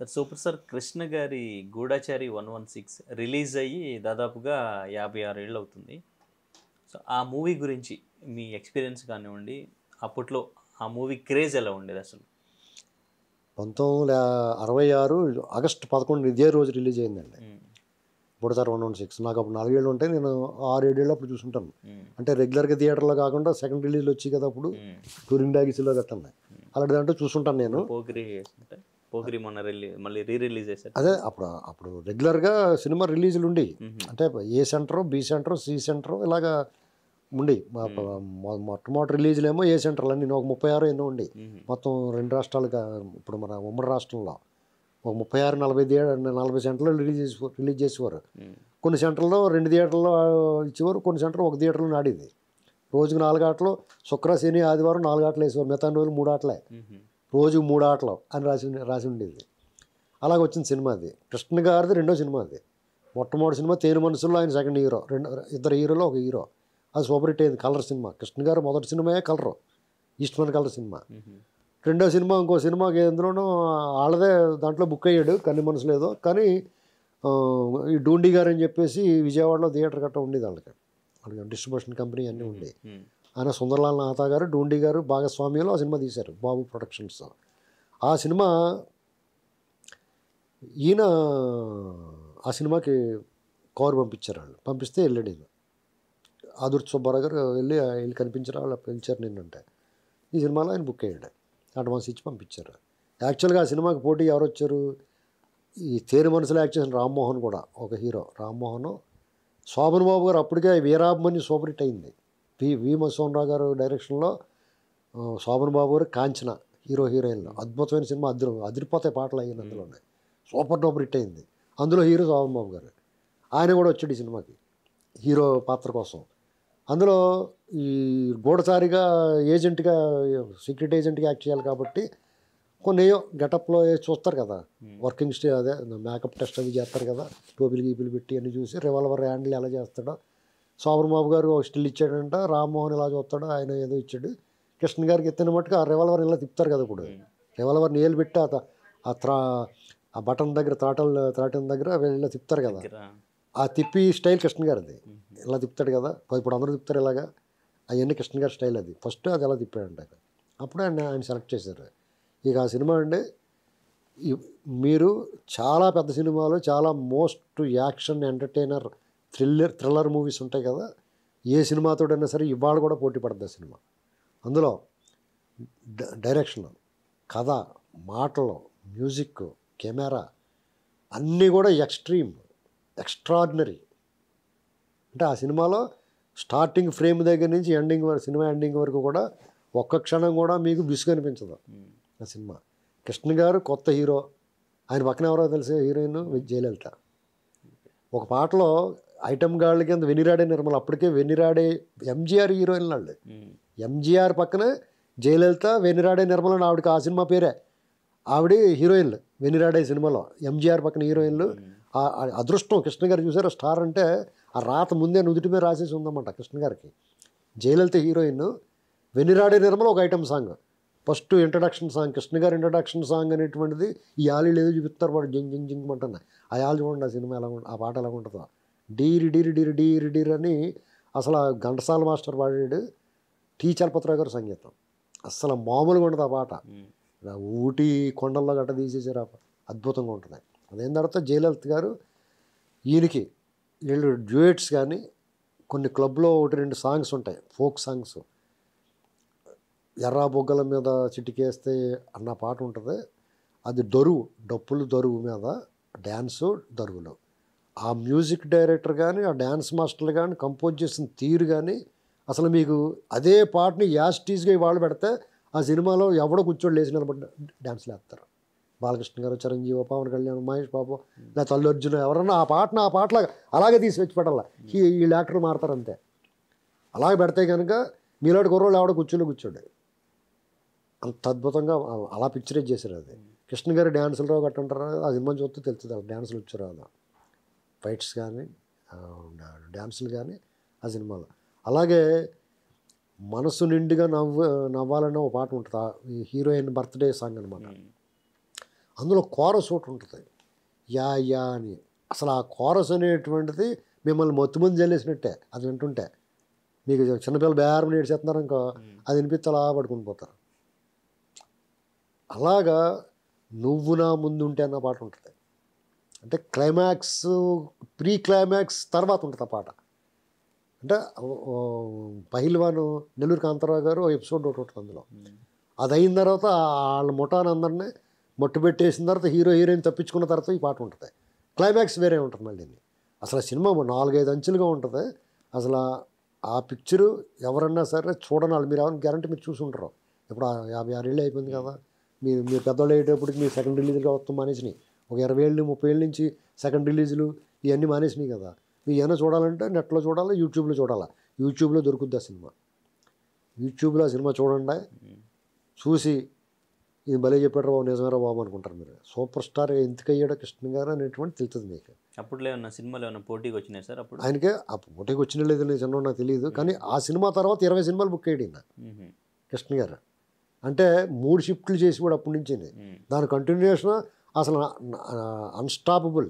Sir super star Krishna గారి Gudachari one one six release అయ్యి దాదాపుగా యాభై ఆరు ఏళ్ళు అవుతుంది సో ఆ మూవీ గురించి మీ ఎక్స్పీరియన్స్ కానివ్వండి అప్పట్లో ఆ మూవీ క్రేజ్ ఎలా ఉండేది అసలు పంతొమ్మిది వందల అరవై ఆరు ఆగస్టు పదకొండు ఇదే రోజు రిలీజ్ అయిందండి మ్మ్. బుడతారు వన్ వన్ సిక్స్ నాకు అప్పుడు నాలుగేళ్ళు ఉంటాయి నేను ఆరు ఏడేళ్ళు అప్పుడు చూసుంటాను మ్మ్. అంటే రెగ్యులర్గా థియేటర్లో కాకుండా సెకండ్ రిలీజ్లో వచ్చి కదా అప్పుడు మ్మ్. టూరింగ్ డాగిస్లో కట్టండి అలాంటి దాంట్లో చూసుంటాను నేను పోకిరి అంటే పోకిరి మొన్న రిలీజ్ మళ్ళీ రీ రిలీజ్ చేశారు అదే అప్పుడు అప్పుడు రెగ్యులర్గా సినిమా రిలీజులు ఉండి మ్మ్. అంటే A center B center C center ఇలాగా ఉండి మా- మొ- మొట్టమొదటి రిలీజ్లు ఏమో ఏ సెంటర్లు అన్ని ఒక ముప్పై ఆరు ఎన్నో ఉండి మ్మ్. మొత్తం రెండు రాష్ట్రాలుగా ఇప్పుడు మన ఉమ్మడి రాష్ట్రంలో ఒక ముప్పై ఆరు నలభై థియేటర్ నలభై సెంటర్లు రిలీజ్ చేసి రిలీజ్ చేసేవారు మ్మ్. కొన్ని సెంటర్లో రెండు థియేటర్లో ఇచ్చేవారు కొన్ని సెంటర్లు ఒక థియేటర్లో ఆడేది రోజుకు నాలుగు ఆటలు శుక్ర శని ఆదివారం నాలుగు ఆటలు వేసేవారు మిగతా రోజులు మూడు ఆటలే మ్మ్. రోజుకు మూడు ఆటలు అని రాసి రాసి ఉండేది అలాగ వచ్చిన సినిమా అది కృష్ణ గారిది రెండో సినిమా అది మొట్టమొదటి సినిమా తేను మనసులో ఆయన సెకండ్ హీరో రెండు ఇద్దరు హీరోలో ఒక హీరో అది సూపర్ హిట్ అయింది కలర్ సినిమా కృష్ణ గారు మొదటి సినిమాయే కలర్ ఈస్ట్మన్ కలర్ సినిమా మ్మ్. రెండో సినిమా ఇంకో సినిమాకి ఎందులోనూ వాళ్ళదే దాంట్లో బుక్ అయ్యాడు కన్ని మనసు లేదో కానీ ఆ, ఈ డూండి గారు అని చెప్పేసి విజయవాడలో థియేటర్ గట్రా ఉండేది వాళ్ళకి వాళ్ళకి డిస్ట్రిబ్యూషన్ కంపెనీ అన్నీ ఉండే మ్మ్. ఆయన సుందర్లాల్ నాథా గారు డూండి గారు భాగస్వామ్యంలో ఆ సినిమా తీశారు బాబు ప్రొడక్షన్స్ ఆ సినిమా ఈయన ఆ సినిమాకి కవర్ పంపించారు వాళ్ళు పంపిస్తే వెళ్ళాడు ఈయన ఆదుర్తి సుబ్బారావు గారు వెళ్ళి వెళ్ళి కనిపించారు వాళ్ళు పిలిచారు నిన్నంటే ఈ సినిమాలో ఆయన బుక్ అయ్యాడు అడ్వాన్స్ ఇచ్చి పంపించారు యాక్చువల్గా ఆ సినిమాకి పోటీ ఎవరు వచ్చారు ఈ తేరు మనసులో యాక్ట్ చేసిన రామ్మోహన్ కూడా ఒక హీరో రామ్మోహన్ శోభన్ బాబు గారు అప్పటికే వీరాభిమన్యు సూపర్ హిట్ అయింది పి వి మసోన్రావు గారు డైరెక్షన్లో ఆ, శోభన్ బాబు గారు కాంచన హీరో హీరోయిన్లో అద్భుతమైన సినిమా అదిరి అదిరిపోతాయి పాటలు అయ్యింది అందులోనే సూపర్ డూపర్ హిట్ అయింది అందులో హీరో శోభన్ బాబు గారు ఆయన కూడా వచ్చాడు ఈ సినిమాకి హీరో పాత్ర కోసం అందులో ఈ గూఢచారిగా ఏజెంట్గా సీక్రెట్ ఏజెంట్గా యాక్ట్ చేయాలి కాబట్టి కొన్ని గెటప్లో చూస్తారు కదా వర్కింగ్ స్టే అదే మేకప్ టెస్ట్ అవి చేస్తారు కదా టోపీలు గీపీలు పెట్టి అన్ని చూసి రివాల్వర్ హ్యాండిల్ ఎలా చేస్తాడో శోభన్ బాబు గారు ఒక స్టిల్ ఇచ్చాడంట రామ్మోహన్ ఇలా చూస్తాడు ఆయన ఏదో ఇచ్చాడు కృష్ణ గారికి ఎత్తిన మట్టుకు ఆ రివాల్వర్ ఇలా తిప్పుతారు కదా ఇప్పుడు రివాల్వర్ నేలు పెట్టి ఆ త- ఆ త్రా ఆ బటన్ దగ్గర త్రాటల్ త్రాటన్ దగ్గర వీళ్ళు తిప్పుతారు కదా దగ్గర ఆ తిప్పి స్టైల్ కృష్ణ గారిది ఇలా తిప్పుతాడు కదా ఇప్పుడు అందరూ తిప్పుతారు ఇలాగా అవన్నీ కృష్ణ గారి స్టైల్ అది ఫస్ట్ అది ఎలా తిప్పాడంట ఆయన. అప్పుడు ఆయన ఆయన సెలెక్ట్ చేశారు ఇక ఆ సినిమా అండి ఈ- మీరు చాలా పెద్ద సినిమాలు చాలా most action entertainer thriller thriller movies ఉంటాయి కదా ఏ సినిమాతోడైనా సరే ఇవాళ కూడా పోటీ పడుతుంది ఆ సినిమా అందులో డ- డైరెక్షన్ కథ మాటలు మ్యూజిక్ కెమెరా అన్నీ కూడా ఎక్స్ట్రీమ్ ఎక్స్ట్రాడినరీ అంటే ఆ సినిమాలో స్టార్టింగ్ ఫ్రేమ్ దగ్గర నుంచి ఎండింగ్ వరకు సినిమా ఎండింగ్ వరకు కూడా ఒక్క క్షణం కూడా మీకు విసుగు అనిపించదు మ్మ్. ఆ సినిమా కృష్ణ గారు కొత్త హీరో ఆయన పక్కన ఎవరో తెలిసే హీరోయిన్ జయలలిత ఒక పాటలో ఐటమ్ గాళ్ళ కింద వెనిరాడే నిర్మల అప్పటికే వెనిరాడే ఎంజీఆర్ హీరోయిన్ వాళ్ళు మ్మ్. ఎంజీఆర్ పక్కన జయలలిత వెనిరాడే నిర్మల అని ఆవిడకి ఆ సినిమా పేరే ఆవిడ హీరోయిన్లు వెనిరాడే సినిమాలో ఎంజీఆర్ పక్కన హీరోయిన్లు ఆ- ఆ అదృష్టం కృష్ణ గారు చూసారు స్టార్ అంటే ఆ రాత ముందే నుదుటి మీద రాసేసి ఉందన్నమాట కృష్ణ గారికి జయలలిత హీరోయిన్ వెనిరాడే నిర్మల ఒక item song first introduction song Krishna గారి ఇంట్రడక్షన్ సాంగ్ అనేటువంటిది ఈ ఆలి ఏదో చూపిస్తారు వాడు జింగ్ జింగ్ జింగ్ అంటున్నా ఆ ఆలు చూడండి ఆ సినిమా ఎలా ఉంటుంది ఆ పాట ఎలా ఉంటుందో డీరి డీరి డీరి డీరి డీరి అని అసలు ఆ ఘంటసాల మాస్టర్ పాడాడు టీ చలపతిరావు గారు సంగీతం అస్సలు మామూలుగా ఉండదు ఆ పాట మ్మ్. ఇలా ఊటీ కొండల్లో గట్ట తీసేసారు ఆ పాట. అద్భుతంగా ఉంటుంది అదైన తర్వాత జయలలిత గారు ఈయనకి వీళ్ళు డ్యూయట్స్ కానీ కొన్ని క్లబ్లో ఒకటి రెండు సాంగ్స్ ఉంటాయి ఫోక్ సాంగ్స్ ఎర్ర బొగ్గల మీద చిటికేస్తే అన్న పాట ఉంటుంది అది దొరువు డప్పులు దొరువు మీద డ్యాన్సు దొరువులు ఆ మ్యూజిక్ డైరెక్టర్ కానీ ఆ డ్యాన్స్ మాస్టర్లు కానీ కంపోజ్ చేసిన తీరు కానీ అసలు మీకు అదే పాటని యాస్టీస్గా వాళ్ళు పెడితే ఆ సినిమాలో ఎవడో కూర్చోడు లేచి నిలబడి డ్యాన్స్లు వేస్తారు బాలకృష్ణ గారు చిరంజీవి పవన్ కళ్యాణ్ మహేష్ బాబు లేదా అల్లు అర్జున్ ఎవరన్నా ఆ పాటను ఆ పాటలా అలాగే తీసి వచ్చి పెట్టాల ఈ వీళ్ళు యాక్టర్ మారుతారు అంతే అలాగే పెడితే కనుక మీలాంటి కుర్రోళ్ళు ఎవడో కూర్చొని కూర్చోండి అంత అద్భుతంగా అ- అలా పిక్చరైజ్ చేశారు అది కృష్ణ గారి డ్యాన్సులు రావు కట్టుంటారు ఆ సినిమా చూస్తే తెలుస్తుంది ఆ డ్యాన్సులు వచ్చారు అలా ఫైట్స్ కానీ ఆ, డ్యాన్సులు కానీ ఆ సినిమాలో అలాగే మనసు నిండుగా నవ్వు నవ్వాలనే ఒక పాట ఉంటుంది ఆ ఈ హీరోయిన్ బర్త్డే సాంగ్ అనమాట మ్మ్. అందులో కోరస్ ఒకటి ఉంటుంది యా యా అని అసలు ఆ కోరస్ అనేటువంటిది మిమ్మల్ని మొత్తుమంది జల్లేసినట్టే అది వింటుంటే మీకు చిన్నపిల్లలు బేరం నేర్చేస్తున్నారు ఇంకో అది వినిపిస్తే అలా పడుకుని పోతారు అలాగా నువ్వు నా ముందు ఉంటే అన్న పాట ఉంటుంది అంటే క్లైమాక్స్ ప్రీ క్లైమాక్స్ తర్వాత ఉంటుంది ఆ పాట అంటే ఓ, పహిల్వాను నెల్లూరు కాంతారావు గారు ఎపిసోడ్ ఒకటి ఉంటుంది అందులో అది అయిన తర్వాత వాళ్ళ ముఠాన్ అందరినీ మట్టు పెట్టేసిన తర్వాత హీరో హీరోయిన్ తప్పించుకున్న తర్వాత ఈ పాట ఉంటుంది క్లైమాక్స్ వేరే ఉంటుంది మళ్ళీ అసలు ఆ సినిమా నాలుగైదు అంచులుగా ఉంటుంది అసలు ఆ- ఆ పిక్చరు ఎవరన్నా సరే చూడని వాళ్ళు మీరు ఎవరైనా గ్యారంటీ మీరు చూసి ఉంటారు ఇప్పుడు ఆ యాభై ఆరు ఏళ్ళు అయిపోయింది కదా మీరు మీరు పెద్దవాళ్ళు అయ్యేటప్పటికి మీరు సెకండ్ రిలీజ్గా వస్తాం మానేసినాయి ఒక ఇరవై ఏళ్ళు ముప్పై ఏళ్ళ నుంచి సెకండ్ రిలీజులు ఇవన్నీ మానేసినాయి కదా మీరు ఏమైనా చూడాలంటే నెట్లో చూడాలి యూట్యూబ్లో చూడాలి యూట్యూబ్లో దొరుకుద్ది ఆ సినిమా యూట్యూబ్లో ఆ సినిమా చూడండి చూసి ఇది భలే చెప్పాడు బాబు నిజమేరా బాబు అనుకుంటారు మీరు సూపర్ స్టార్ ఎందుకయ్యాడో కృష్ణ గారు అనేటువంటి తెలుస్తుంది మీకు అప్పట్లో ఏమన్నా సినిమాలు ఏమన్నా పోటీకి వచ్చినాయి సార్ అప్పుడు ఆయనకే ఆ పోటీకి వచ్చిన లేదు నేను చిన్న నాకు తెలియదు కానీ ఆ సినిమా తర్వాత ఇరవై సినిమాలు బుక్ అయ్యాడు ఈయన మ్మ్. కృష్ణ గారు అంటే మూడు షిఫ్ట్లు చేసి కూడా అప్పటి నుంచి మ్మ్. దాని కంటిన్యూషన్ అసలు అన్స్టాపబుల్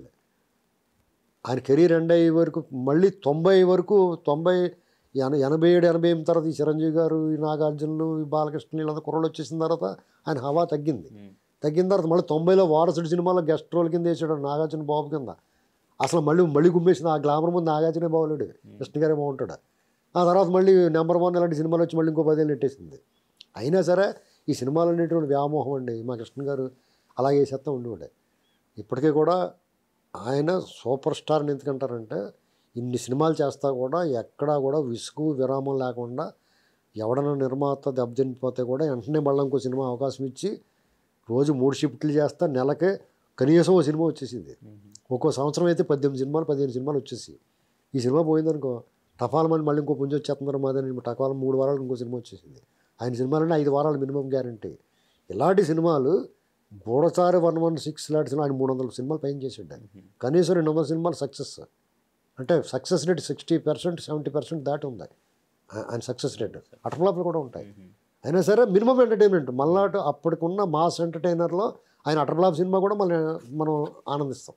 ఆయన కెరీర్ ఎండ్ అయ్యే వరకు మళ్ళీ తొంభై వరకు తొంభై ఎన ఎనభై ఏడు ఎనభై ఎనిమిది తర్వాత ఈ చిరంజీవి గారు ఈ నాగార్జునులు ఈ బాలకృష్ణ వీళ్ళంతా కుర్రలు వచ్చేసిన తర్వాత ఆయన హవా తగ్గింది మ్మ్. తగ్గిన తర్వాత మళ్ళీ తొంభైలో వారసుడి సినిమాలో గెస్ట్ రోల్ కింద వేసాడు నాగార్జున బాబు కింద అసలు మళ్ళీ మళ్ళీ గుమ్మేసిన ఆ గ్లామర్ ముందు నాగార్జునే బాగులేడు కృష్ణ గారే బాగుంటాడు ఆ తర్వాత మళ్ళీ నెంబర్ వన్ ఇలాంటి సినిమాలు వచ్చి మళ్ళీ ఇంకో పదేళ్ళు నెట్టేసింది అయినా సరే ఈ సినిమాలు అనేటువంటి వ్యామోహం అండి మా కృష్ణ గారు అలాగే చేస్తా ఉండేవాడే ఇప్పటికీ కూడా ఆయన సూపర్ స్టార్ని ఎందుకంటారంటే ఇన్ని సినిమాలు చేస్తా కూడా ఎక్కడా కూడా విసుగు విరామం లేకుండా ఎవడన్నా నిర్మాత దెబ్బతినిపోతే కూడా వెంటనే మళ్ళీ ఇంకో సినిమా అవకాశం ఇచ్చి రోజు మూడు షిఫ్ట్లు చేస్తా నెలకే కనీసం ఓ సినిమా వచ్చేసింది మ్మ్. ఒక్కో సంవత్సరం అయితే పద్దెనిమిది సినిమాలు పదిహేను సినిమాలు వచ్చేసి ఈ సినిమా పోయిందనుకో టపాల్ మని మళ్ళీ ఇంకో పుంజి వచ్చేస్తున్నారు మాదని టపాల్ మూడు వారాలు ఇంకో సినిమా వచ్చేసింది ఆయన సినిమాలంటే ఐదు వారాలు మినిమం గ్యారంటీ ఇలాంటి సినిమాలు గూడచారి వన్ వన్ సిక్స్ లాంటి సినిమా ఆయన మూడు వందల సినిమాలు పైన చేసాడు ఆయన కనీసం రెండు వందల సినిమాలు సక్సెస్ అంటే success rate sixty percent seventy percent దాటి ఉంది ఆ- ఆయన సక్సెస్ రేట్ అటర్లాప్లు కూడా ఉంటాయి మ్మ్. అయినా సరే మినిమం ఎంటర్టైన్మెంట్ మళ్ళాటు అప్పటికున్న మాస్ ఎంటర్టైనర్లో ఆయన అటర్లాప్ సినిమా కూడా మళ్ళీ మనం ఆనందిస్తాం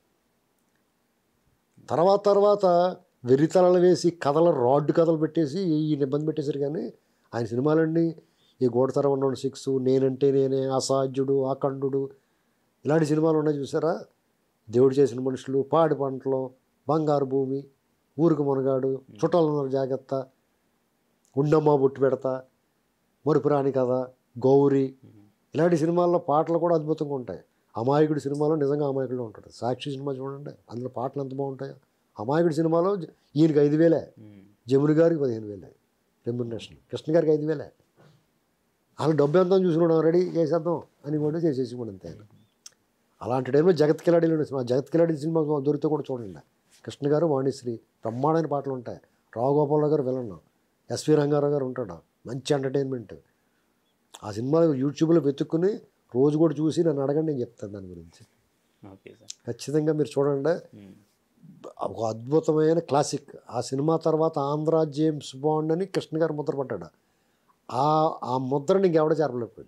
తర్వాత తర్వాత వెర్రితలలు వేసి కథలు రాడ్ కథలు పెట్టేసి ఈ ఇబ్బంది పెట్టేశారు కానీ ఆయన సినిమాలన్నీ ఈ గోడతర ఉన్న సిక్స్ నేనంటే నేనే అసాధ్యుడు ఆఖండు ఇలాంటి సినిమాలు ఉన్నాయి చూసారా దేవుడు చేసిన మనుషులు పాడి పంటలు బంగారు భూమి ఊరికి మునగాడు చుట్టాలన్నారు జాగ్రత్త ఉండమ్మ బుట్టు పెడతా మరుపురాని కథ గౌరీ ఇలాంటి సినిమాల్లో పాటలు కూడా అద్భుతంగా ఉంటాయి అమాయకుడి సినిమాలో నిజంగా అమాయకుడు ఉంటాడు సాక్షి సినిమా చూడండి అందులో పాటలు ఎంత బాగుంటాయో అమాయకుడి సినిమాలో జ- ఈయనకి ఐదు వేలే మ్మ్. జముని గారికి పదిహేను వేలే రెమ్యునరేషన్ కృష్ణ గారికి ఐదు వేలే వాళ్ళు డబ్బు ఎంత చూసుకున్నాం రెడీ చేసేద్దాం అని కూడా చేసేసి కూడా అంతే ఆయన. అలాంటి టైంలో జగత్ కిలాడీలు ఉండే సినిమా జగత్ కిలాడి సినిమా దొరికితే కూడా చూడండి కృష్ణ గారు వాణిశ్రీ బ్రహ్మాండమైన పాటలు ఉంటాయి రావుగోపాలరావు గారు విలన్ ఎస్వి రంగారావు గారు ఉంటాడు మంచి ఎంటర్టైన్మెంట్ ఆ సినిమా యూట్యూబ్లో వెతుక్కుని రోజు కూడా చూసి నన్ను అడగండి నేను చెప్తాను దాని గురించి ఓకే సార్ ఖచ్చితంగా మీరు చూడండి మ్మ్. ఒక అద్భుతమైన క్లాసిక్ ఆ సినిమా తర్వాత ఆంధ్ర జేమ్స్ బాండ్ అని కృష్ణ గారు ముద్ర పడ్డాడు ఆ ఆ ముద్రని ఇంకెవడ చేరలేకపోయాడు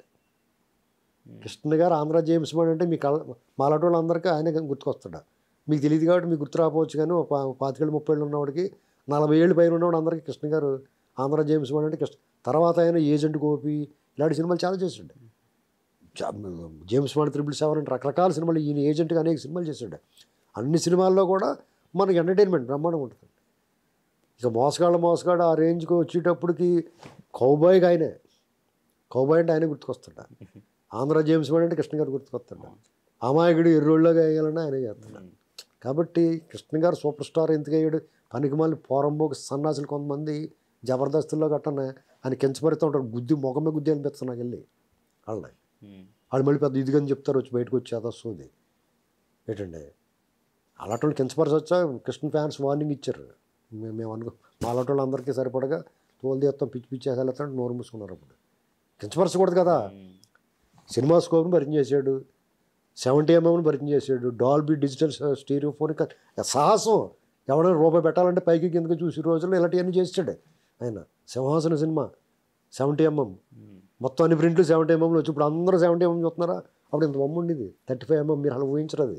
కృష్ణ గారు ఆంధ్ర జేమ్స్ బాండ్ అంటే మీ కళ్ళ మాలాంటి వాళ్ళందరికీ ఆయన గుర్తుకొస్తాడు మీకు తెలియదు కాబట్టి మీకు గుర్తు రాకపోవచ్చు కానీ ఒక పా- పాతికేళ్ళు ముప్పై ఏళ్ళు ఉన్నవాడికి నలభై ఏళ్ళు పైన ఉన్నవాడు అందరికీ కృష్ణ గారు ఆంధ్ర జేమ్స్ బాండ్ అంటే కృష్ణ తర్వాత ఆయన ఏజెంట్ గోపి ఇలాంటి సినిమాలు చాలా చేసాడు జా- జేమ్స్ బాండ్ త్రిబుల్ సెవెన్ అంటే రకరకాల సినిమాలు ఈయన ఏజెంట్గా అనేక సినిమాలు చేశాడు అన్ని సినిమాల్లో కూడా మనకి ఎంటర్టైన్మెంట్ బ్రహ్మాండంగా ఉంటుంది ఇక మోసగాళ్ళ మోసగాడు ఆ రేంజ్కి వచ్చేటప్పటికి కౌబాయ్కి ఆయనే కౌబాయ్ అంటే ఆయన గుర్తుకొస్తాడు ఆంధ్ర జేమ్స్ బాండ్ అంటే కృష్ణ గారు గుర్తుకొస్తాడు అమాయకుడు ఎర్రోళ్ళగా వేయాలని ఆయనే చేస్తాడు మ్మ్. కాబట్టి కృష్ణ గారు సూపర్ స్టార్ ఎందుకు అయ్యాడు పనికి మళ్ళీ పోరంబోకి సన్నాసులు కొంతమంది జబర్దస్తుల్లో గట్టన ఆయన కించపరుస్తూ ఉంటాడు గుద్ది మొగమే గుద్ది అనిపిస్తుంది నాకు వెళ్ళి వాళ్ళని మ్మ్. వాళ్ళు మళ్ళీ పెద్ద ఇదిగని చెప్తారు వచ్చి బయటకు వచ్చి అదొస్తుంది ఏంటండి అలాంటి వాళ్ళు కించపరచొచ్చా కృష్ణ ఫ్యాన్స్ వార్నింగ్ ఇచ్చారు మేము మేము అనుకో మా అలాంటి వాళ్ళందరికీ సరిపడగా తోలు తీస్తాం పిచ్చి పిచ్చి వేసేస్తాం నోరు మూసుకున్నారు అప్పుడు కించపరచకూడదు కదా మ్మ్. సినిమా స్కోప్ని పరిచయం చేశాడు సెవెంటీ ఎంఎంని పరిచయం చేశాడు డాల్బీ డిజిటల్ స్టీరియో ఫోన్ సాహసం ఎవడైనా రూపాయి పెట్టాలంటే పైకి కిందకి చూసి రోజుల్లో ఇలాంటివన్నీ చేసాడు ఆయన సింహాసన సినిమా సెవెంటీ ఎంఎం మ్మ్. మొత్తం అన్ని ప్రింట్లు సెవెంటీ ఎంఎంలో వచ్చి ఇప్పుడు అందరూ సెవెంటీ ఎంఎం చూస్తున్నారా అప్పుడు ఇంత బొమ్మ ఉండేది థర్టీ ఫైవ్ ఎంఎం మీరు అలా ఊహించరు అది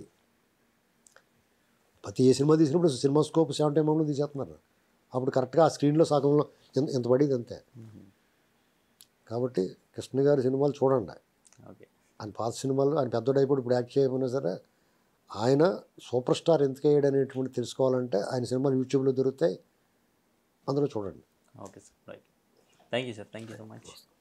ప్రతి ఏ సినిమా తీసినప్పుడు సినిమా స్కోప్ సెవెంటీ ఎంఎంలో తీసేస్తున్నారు అప్పుడు కరెక్ట్గా ఆ స్క్రీన్లో సగంలో ఎంత ఎంత పడేది అంతే కాబట్టి కృష్ణ గారి సినిమాలు చూడండి ఓకే ఆయన పాత సినిమాలు ఆయన పెద్దోడు అయిపోయి ఇప్పుడు యాక్ట్ చేయకపోయినా సరే ఆయన సూపర్ స్టార్ ఎందుకు అయ్యాడు అనేటువంటి తెలుసుకోవాలంటే ఆయన సినిమాలు యూట్యూబ్లో దొరుకుతాయి అందులో చూడండి okay sir right thank you sir thank you so much